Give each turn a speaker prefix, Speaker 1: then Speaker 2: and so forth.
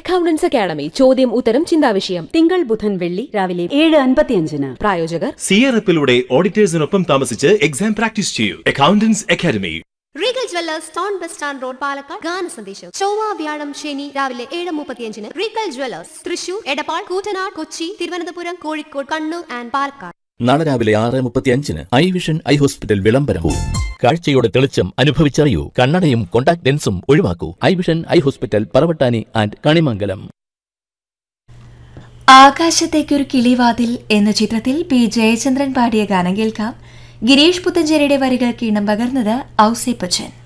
Speaker 1: accountants academy ചോദ്യം ഉത്തരം ചിന്താവിഷയം
Speaker 2: തിങ്കൾ ബുധൻ വെള്ളി രാവിലെ ഏഴ് അൻപത്തിയഞ്ചിന്
Speaker 1: പ്രായോജകർ
Speaker 3: സിയറപ്പിലൂടെ ഓഡിറ്റേഴ്സിനൊപ്പം താമസിച്ച് എക്സാം പ്രാക്ടീസ് ചെയ്യൂ accountants academy
Speaker 4: regal jewellers town bus stand road Palakkad ഗാന സന്ദേശം ചൊവ്വ വ്യാഴം ശനി രാവിലെ ഏഴ് മുപ്പത്തിയഞ്ചിന് regal jewellers Thrissur Edappal Koottanad Kochi Thiruvananthapuram Kozhikode Kannur and Palakkad
Speaker 5: നാളെ രാവിലെ ആറ് മുപ്പത്തിയഞ്ചിന് ഐ വിഷൻ ഐ ഹോസ്പിറ്റൽ വിളംബരവും കാഴ്ചയുടെ തെളിച്ചം അനുഭവിച്ചറിയൂ കണ്ണടയും കോണ്ടാക്ട് ലെൻസും ഒഴിവാക്കൂ eye vision eye hospital Paravattani and Kanimangalam
Speaker 6: Akashathekkoru Kilivathil എന്ന ചിത്രത്തിൽ പി ജയചന്ദ്രൻ പാടിയ ഗാനം കേൾക്കാം ഗിരീഷ് പുത്തഞ്ചേരിയുടെ വരികൾക്ക് ഇണം പകർന്നത് ഔസേപ്പച്ചൻ